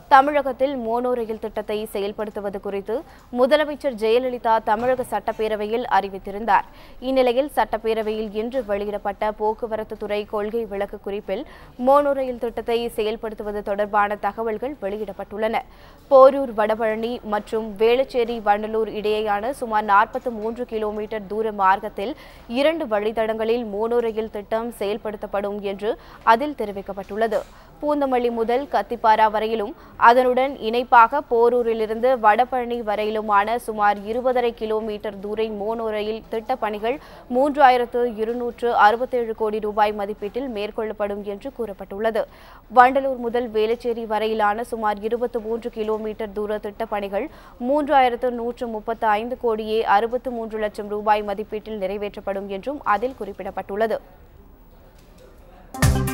தமிழகத்தில் மோனோ ரயில் திட்டத்தை செயல்படுத்துவது குறித்து முதலமைச்சர் ஜெயலலிதா தமிழக சட்டப்பேரவையில் அறிவித்திருந்தார் இந்நிலையில் சட்டப்பேரவையில் இன்று வெளியிடப்பட்ட போக்குவரத்து துறை கொள்கை விளக்கு குறிப்பில் மோனோ ரயில் திட்டத்தை செயல்படுத்துவது தொடர்பான தகவல்கள் வெளியிடப்பட்டுள்ளன போரூர் வடபழனி மற்றும் வேளச்சேரி வண்டலூர் இடையேயான சுமார் நாற்பத்தி மூன்று கிலோமீட்டர் தூர மார்க்கத்தில் இரண்டு வழித்தடங்களில் மோனோ ரயில் திட்டம் செயல்படுத்தப்படும் என்று அதில் தெரிவிக்கப்பட்டுள்ளது பூந்தமல்லி முதல் கத்திப்பாரா வரையிலும் அதனுடன் இணைப்பாக போரூரிலிருந்து வடபழனி வரையிலுமான சுமார் இருபதரை கிலோமீட்டர் தூர மோனோ ரயில் திட்டப் பணிகள் மூன்றாயிரத்து இருநூற்று அறுபத்தேழு கோடி ரூபாய் மதிப்பீட்டில் மேற்கொள்ளப்படும் என்று கூறப்பட்டுள்ளது வண்டலூர் முதல் வேளச்சேரி வரையிலான சுமார் இருபத்தி மூன்று கிலோமீட்டர் தூர திட்டப் பணிகள் மூன்றாயிரத்து நூற்று முப்பத்து ஐந்து கோடியே அறுபத்து மூன்று லட்சம் ரூபாய் மதிப்பீட்டில் நிறைவேற்றப்படும் என்றும் அதில் குறிப்பிடப்பட்டுள்ளது